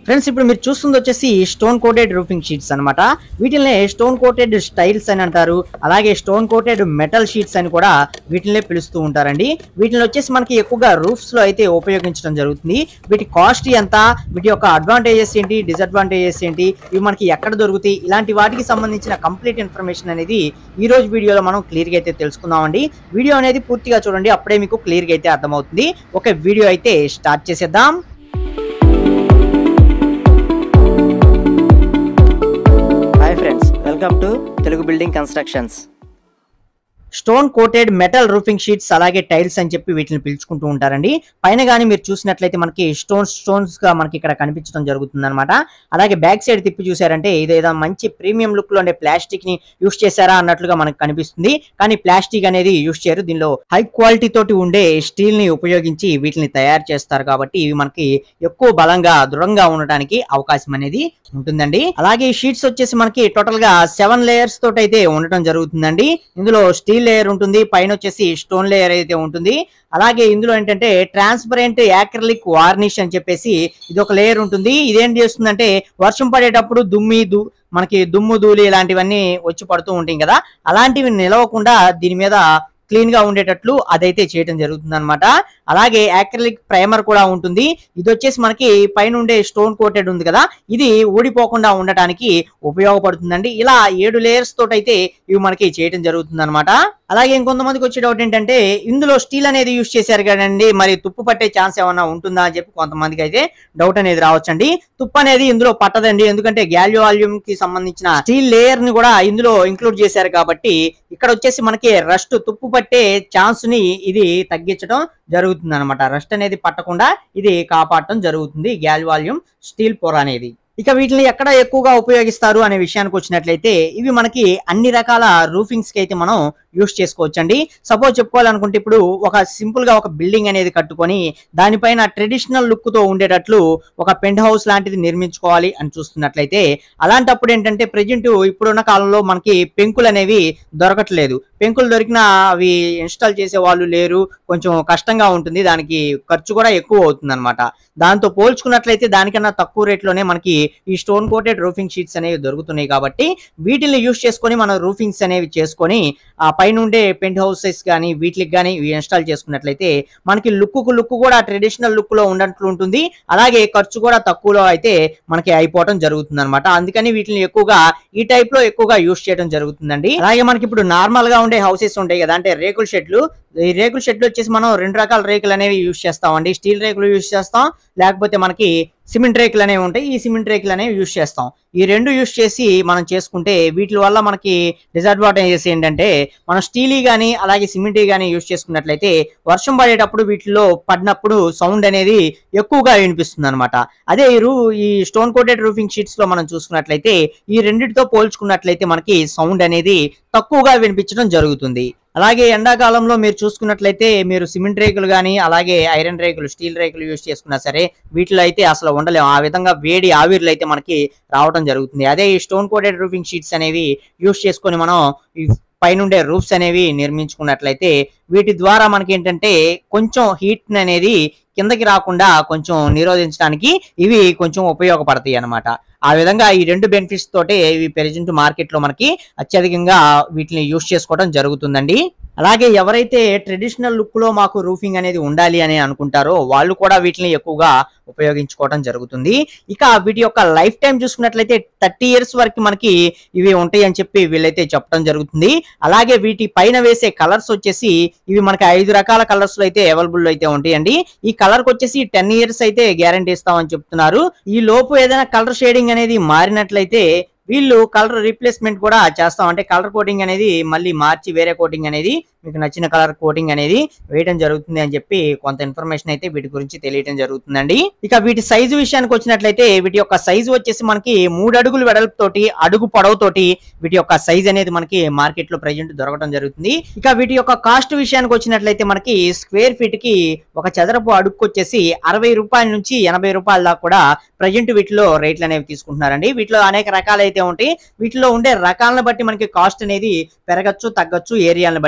friends ఇప్పుడు మీరు చూస్తుంది వచ్చేసి స్టోన్ కోటెడ్ రూఫింగ్ షీట్స్ అన్నమాట వీటిని స్టోన్ కోటెడ్ స్టైల్స్ అని అంటారు అలాగే స్టోన్ కోటెడ్ మెటల్ షీట్స్ అని కూడా వీటిని పిలుస్తూ ఉంటారండి వీటిని వచ్చేసి మనకి ఎక్కువగా రూఫ్స్ లో అయితే ఉపయోగించడం జరుగుతుంది వీటి కాస్ట్ ఎంత వీటి యొక్క అడ్వాంటేజెస్ ఏంటి డిసడ్వాంటేజెస్ ఏంటి ఇవి మనకి ఎక్కడ దొరుకుతాయి ఇలాంటి వాటికి సంబంధించిన కంప్లీట్ ఇన్ఫర్మేషన్ అనేది ఈ రోజు వీడియోలో మనం క్లియర్ గా అయితే తెలుసుకుందామండి వీడియో అనేది పూర్తిగా చూడండి అప్పుడే మీకు క్లియర్ గా అయితే అర్థమవుతుంది ఒక వీడియో అయితే స్టార్ట్ చేసేద్దాం hi friends welcome to Telugu building constructions stone coated metal roofing sheets అలాగే టైల్స్ అని చెప్పి వీటిని పిలుచుకుంటూ ఉంటారండి పైన కానీ మీరు చూసినట్లయితే మనకి స్టోన్స్ స్టోన్స్ గా మనకి ఇక్కడ కనిపించడం జరుగుతుంది అనమాట అలాగే బ్యాక్ సైడ్ తిప్పి చూసారంటే ఇదేదో మంచి ప్రీమియం లుక్ లో ఉండే ప్లాస్టిక్ ని యూస్ చేశారా అన్నట్లుగా మనకు కనిపిస్తుంది కానీ ప్లాస్టిక్ అనేది యూస్ చేయరు దీనిలో హై క్వాలిటీ తోటి ఉండే స్టీల్ ని ఉపయోగించి వీటిని తయారు చేస్తారు కాబట్టి ఇవి మనకి ఎక్కువ బలంగా దృఢంగా ఉండటానికి అవకాశం అనేది ఉంటుందండి అలాగే ఈ షీట్స్ వచ్చేసి మనకి టోటల్ గా సెవెన్ లేయర్స్ తోటి అయితే ఉండటం జరుగుతుందండి ఇందులో స్టీల్ లేయర్ ఉంటుంది పైన వచ్చేసి స్టోన్ లేయర్ అయితే ఉంటుంది అలాగే ఇందులో ఏంటంటే ట్రాన్స్పరెంట్ యాక్రలిక్ వార్నిష్ అని చెప్పేసి ఇది ఒక లేయర్ ఉంటుంది ఇదేం చేస్తుందంటే వర్షం పడేటప్పుడు దుమ్మి దు మనకి దుమ్ము ధూళి ఇలాంటివన్నీ వచ్చి పడుతూ ఉంటాయి కదా అలాంటివి నిలవకుండా దీని మీద క్లీన్ గా ఉండేటట్లు అదైతే చేయడం జరుగుతుంది అనమాట అలాగే యాక్రిలిక్ ప్రైమర్ కూడా ఉంటుంది ఇది వచ్చేసి మనకి పైన ఉండే స్టోన్ కోటెడ్ ఉంది కదా ఇది ఊడిపోకుండా ఉండటానికి ఉపయోగపడుతుందండి ఇలా ఏడు లేయర్స్ తోటి అయితే ఇవి మనకి చేయడం జరుగుతుంది అనమాట అలాగే ఇంకొంతమందికి వచ్చే డౌట్ ఏంటంటే ఇందులో స్టీల్ అనేది యూస్ చేశారు కదండి మరి తుప్పు పట్టే ఛాన్స్ ఏమన్నా ఉంటుందా అని చెప్పి కొంతమందికి అయితే డౌట్ అనేది రావచ్చండి తుప్పు అనేది ఇందులో పట్టదండి ఎందుకంటే గ్యాల్యూ వాల్యూమ్ కి సంబంధించిన స్టీల్ లేయర్ ని కూడా ఇందులో ఇంక్లూడ్ చేశారు కాబట్టి ఇక్కడ వచ్చేసి మనకి రస్ట్ తుప్పు పట్టే ఛాన్స్ ని ఇది తగ్గించడం జరుగుతుంది అనమాట రస్ట్ అనేది పట్టకుండా ఇది కాపాడటం జరుగుతుంది గ్యాల్ వాల్యూమ్ స్టీల్ పొర అనేది ఇక వీటిని ఎక్కడ ఎక్కువగా ఉపయోగిస్తారు అనే విషయానికి వచ్చినట్లయితే ఇవి మనకి అన్ని రకాల రూఫింగ్స్ కి అయితే మనం యూస్ చేసుకోవచ్చండి సపోజ్ చెప్పుకోవాలనుకుంటే ఇప్పుడు ఒక సింపుల్ గా ఒక బిల్డింగ్ అనేది కట్టుకొని దానిపైన ట్రెడిషనల్ లుక్ తో ఉండేటట్లు ఒక పెంట్ హౌస్ లాంటిది నిర్మించుకోవాలి అని చూస్తున్నట్లయితే అలాంటప్పుడు ఏంటంటే ప్రజెంట్ ఇప్పుడున్న కాలంలో మనకి పెంకులు అనేవి దొరకట్లేదు పెంకులు దొరికినా అవి ఇన్స్టాల్ చేసే వాళ్ళు లేరు కొంచెం కష్టంగా ఉంటుంది దానికి ఖర్చు కూడా ఎక్కువ అవుతుంది అనమాట దాంతో పోల్చుకున్నట్లయితే దానికన్నా తక్కువ రేట్లోనే మనకి ఈ స్టోన్ కోటెడ్ రూఫింగ్ షీట్స్ అనేవి దొరుకుతున్నాయి కాబట్టి వీటిని యూస్ చేసుకొని మనం రూఫింగ్స్ అనేవి చేసుకొని ఆ పైన ఉండే పెంట్ హౌసెస్ కానీ వీటికి కానీ ఇన్స్టాల్ చేసుకున్నట్లయితే మనకి లుక్ లుక్ కూడా ట్రెడిషనల్ లుక్ లో ఉన్నట్లు ఉంటుంది అలాగే ఖర్చు కూడా తక్కువలో అయితే మనకి అయిపోవడం జరుగుతుంది అనమాట అందుకని వీటిని ఎక్కువగా ఈ టైప్ లో ఎక్కువగా యూస్ చేయడం జరుగుతుందండి అలాగే మనకి ఇప్పుడు నార్మల్ గా ఉండే హౌసెస్ ఉంటాయి కదా అంటే రేకుల షెడ్లు ఈ రేకుల షెడ్లు వచ్చేసి మనం రెండు రకాల రేకులు అనేవి యూస్ చేస్తామండి స్టీల్ రేకులు యూస్ చేస్తాం లేకపోతే మనకి సిమెంట్ రేకులు అనేవి ఉంటాయి ఈ సిమెంట్ రేకులు అనేవి యూస్ చేస్తాం ఈ రెండు యూస్ చేసి మనం చేసుకుంటే వీటి వల్ల మనకి డిసడ్వాంటేజెస్ ఏంటంటే మనం స్టీలీ కానీ అలాగే సిమెంట్ కానీ యూస్ చేసుకున్నట్లయితే వర్షం పడేటప్పుడు వీటిలో పడినప్పుడు సౌండ్ అనేది ఎక్కువగా వినిపిస్తుంది అనమాట అదే ఈ రూ ఈ స్టోన్ కోటెడ్ రూఫింగ్ షీట్స్ లో మనం చూసుకున్నట్లయితే ఈ రెండిటితో పోల్చుకున్నట్లయితే మనకి సౌండ్ అనేది తక్కువగా వినిపించడం జరుగుతుంది అలాగే ఎండాకాలంలో మీరు చూసుకున్నట్లయితే మీరు సిమెంట్ రేకులు కానీ అలాగే ఐరన్ రేకులు స్టీల్ రేకులు యూస్ చేసుకున్నా సరే వీటిలో అయితే అసలు ఉండలేము ఆ విధంగా వేడి ఆవిర్లు అయితే మనకి రావడం జరుగుతుంది అదే ఈ స్టోన్ కోటెడ్ రూఫింగ్ షీట్స్ అనేవి యూస్ చేసుకొని మనం ఈ పైనుండే రూఫ్స్ అనేవి నిర్మించుకున్నట్లయితే వీటి ద్వారా మనకి ఏంటంటే కొంచెం హీట్ అనేది కిందకి రాకుండా కొంచెం నిరోధించడానికి ఇవి కొంచెం ఉపయోగపడతాయి అన్నమాట ఆ విధంగా ఈ రెండు బెనిఫిట్స్ తోటే ఇవి ప్రెజెంట్ మార్కెట్ లో మనకి అత్యధికంగా వీటిని యూస్ చేసుకోవడం జరుగుతుందండి అలాగే ఎవరైతే ట్రెడిషనల్ లుక్ లో మాకు రూఫింగ్ అనేది ఉండాలి అని అనుకుంటారో వాళ్ళు కూడా వీటిని ఎక్కువగా ఉపయోగించుకోవడం జరుగుతుంది ఇక వీటి యొక్క లైఫ్ టైం చూసుకున్నట్లయితే థర్టీ ఇయర్స్ వరకు మనకి ఇవి ఉంటాయి అని చెప్పి వీళ్ళైతే చెప్పడం జరుగుతుంది అలాగే వీటి పైన వేసే కలర్స్ వచ్చేసి ఇవి మనకి ఐదు రకాల కలర్స్ లో అయితే అవైలబుల్ అయితే ఉంటాయండి ఈ కలర్ కి వచ్చేసి టెన్ ఇయర్స్ అయితే గ్యారంటీ ఇస్తామని చెప్తున్నారు ఈ లోపు ఏదైనా కలర్ షేడింగ్ అనేది మారినట్లయితే వీళ్ళు కలర్ రీప్లేస్మెంట్ కూడా చేస్తాం అంటే కలర్ కోటింగ్ అనేది మళ్ళీ మార్చి వేరే కోటింగ్ అనేది మీకు నచ్చిన కలర్ కోటింగ్ అనేది వేయడం జరుగుతుంది అని చెప్పి కొంత ఇన్ఫర్మేషన్ అయితే వీటి గురించి తెలియడం జరుగుతుందండి ఇక వీటి సైజు విషయానికి వచ్చినట్లయితే వీటి యొక్క సైజు వచ్చేసి మనకి మూడు అడుగులు వెడల్పుతోటి అడుగు పొడవుతోటి వీటి యొక్క సైజ్ అనేది మనకి మార్కెట్ లో ప్రజెంట్ దొరకడం జరుగుతుంది ఇక వీటి యొక్క కాస్ట్ విషయానికి వచ్చినట్లయితే మనకి స్క్వేర్ ఫీట్ కి ఒక చదరపు అడుగుకు వచ్చేసి అరవై రూపాయల నుంచి ఎనభై రూపాయల దాకా కూడా ప్రజెంట్ వీటిలో రేట్లు అనేవి తీసుకుంటున్నారండి వీటిలో అనేక రకాలు అయితే ఉంటాయి వీటిలో ఉండే రకాలను బట్టి మనకి కాస్ట్ అనేది పెరగచ్చు తగ్గచ్చు ఏరియాలను బట్టి అనమాట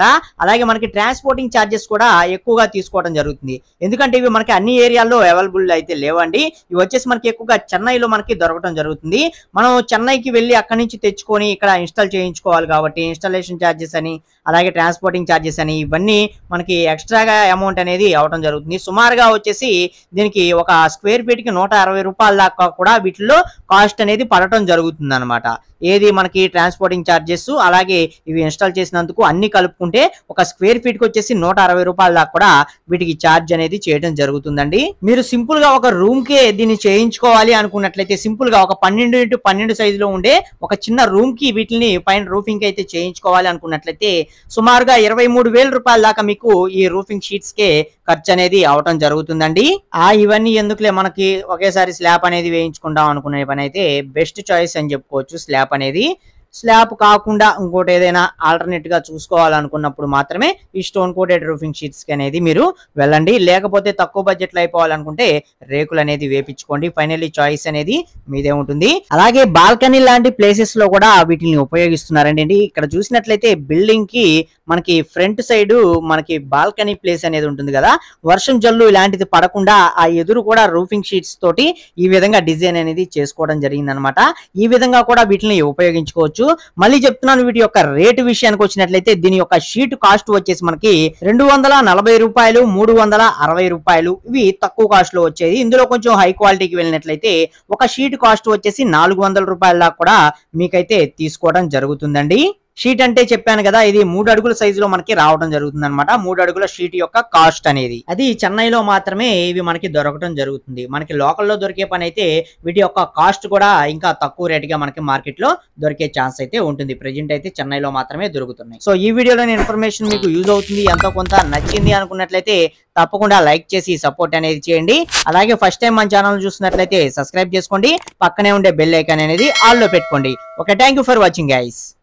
అలాగే మనకి ట్రాన్స్పోర్టింగ్ ఛార్జెస్ కూడా ఎక్కువగా తీసుకోవడం జరుగుతుంది ఎందుకంటే ఇవి మనకి అన్ని ఏరియాల్లో అవైలబుల్ అయితే లేవండి ఇవి వచ్చేసి మనకి ఎక్కువగా చెన్నైలో మనకి దొరకడం జరుగుతుంది మనం చెన్నైకి వెళ్ళి అక్కడి నుంచి తెచ్చుకొని ఇక్కడ ఇన్స్టాల్ చేయించుకోవాలి కాబట్టి ఇన్స్టాలేషన్ ఛార్జెస్ అని అలాగే ట్రాన్స్పోర్టింగ్ ఛార్జెస్ అని ఇవన్నీ మనకి ఎక్స్ట్రాగా అమౌంట్ అనేది అవడం జరుగుతుంది సుమారుగా వచ్చేసి దీనికి ఒక స్క్వేర్ ఫీట్ కి నూట అరవై రూపాయల దాకా కూడా వీటిలో కాస్ట్ అనేది పడటం జరుగుతుంది అనమాట ఏది మనకి ట్రాన్స్పోర్టింగ్ ఛార్జెస్ అలాగే ఇవి ఇన్స్టాల్ చేసినందుకు అన్ని కలుపుకుంటే ఒక స్క్వేర్ ఫీట్ కి వచ్చేసి నూట అరవై రూపాయల దాకా కూడా వీటికి ఛార్జ్ అనేది చేయడం జరుగుతుందండి మీరు సింపుల్ గా ఒక రూమ్ కే దీన్ని చేయించుకోవాలి అనుకున్నట్లయితే సింపుల్ గా ఒక పన్నెండు ఇంటూ పన్నెండు సైజులో ఉండే ఒక చిన్న రూమ్ కి వీటిని పైన రూఫింగ్ అయితే చేయించుకోవాలి అనుకున్నట్లయితే సుమారుగా ఇరవై మూడు వేల రూపాయల దాకా మీకు ఈ రూఫింగ్ షీట్స్ కే ఖర్చు అనేది అవటం జరుగుతుందండి ఆ ఇవన్నీ ఎందుకులే మనకి ఒకేసారి స్లాబ్ అనేది వేయించుకుందాం అనుకునే పని అయితే బెస్ట్ చాయిస్ అని చెప్పుకోవచ్చు స్లాబ్ అనేది స్లాబ్ కాకుండా ఇంకోటి ఏదైనా ఆల్టర్నేట్ గా చూసుకోవాలనుకున్నప్పుడు మాత్రమే ఈ స్టోన్ కోటెడ్ రూఫింగ్ షీట్స్ కి అనేది మీరు వెళ్ళండి లేకపోతే తక్కువ బడ్జెట్ లో అయిపోవాలనుకుంటే రేకులు అనేది వేపించుకోండి ఫైనల్లీ చాయిస్ అనేది మీదే ఉంటుంది అలాగే బాల్కనీ లాంటి ప్లేసెస్ లో కూడా వీటిని ఉపయోగిస్తున్నారండి ఇక్కడ చూసినట్లయితే బిల్డింగ్ కి మనకి ఫ్రంట్ సైడ్ మనకి బాల్కనీ ప్లేస్ అనేది ఉంటుంది కదా వర్షం జల్లు ఇలాంటిది పడకుండా ఆ ఎదురు కూడా రూఫింగ్ షీట్స్ తోటి ఈ విధంగా డిజైన్ అనేది చేసుకోవడం జరిగింది అనమాట ఈ విధంగా కూడా వీటిని ఉపయోగించుకోవచ్చు మళ్ళీ చెప్తున్నాను వీటి యొక్క రేటు విషయానికి వచ్చినట్లయితే దీని యొక్క షీట్ కాస్ట్ వచ్చేసి మనకి రెండు వందల నలభై రూపాయలు మూడు వందల అరవై రూపాయలు ఇవి తక్కువ కాస్ట్ లో వచ్చేది ఇందులో కొంచెం హై క్వాలిటీకి వెళ్ళినట్లయితే ఒక షీట్ కాస్ట్ వచ్చేసి నాలుగు వందల రూపాయల దాకా కూడా మీకైతే తీసుకోవడం జరుగుతుందండి షీట్ అంటే చెప్పాను కదా ఇది మూడు అడుగుల సైజులో మనకి రావడం జరుగుతుంది అనమాట మూడు అడుగుల షీట్ యొక్క కాస్ట్ అనేది అది చెన్నైలో మాత్రమే ఇవి మనకి దొరకడం జరుగుతుంది మనకి లోకల్లో దొరికే పని అయితే వీటి యొక్క కాస్ట్ కూడా ఇంకా తక్కువ రేట్ గా మనకి మార్కెట్ లో దొరికే ఛాన్స్ అయితే ఉంటుంది ప్రెజెంట్ అయితే చెన్నైలో మాత్రమే దొరుకుతున్నాయి సో ఈ వీడియోలోని ఇన్ఫర్మేషన్ మీకు యూజ్ అవుతుంది ఎంతో కొంత నచ్చింది అనుకున్నట్లయితే తప్పకుండా లైక్ చేసి సపోర్ట్ అనేది చేయండి అలాగే ఫస్ట్ టైం మన ఛానల్ చూసినట్లయితే సబ్స్క్రైబ్ చేసుకోండి పక్కనే ఉండే బెల్ ఐకాన్ అనేది ఆల్ లో పెట్టుకోండి okay thank for watching guys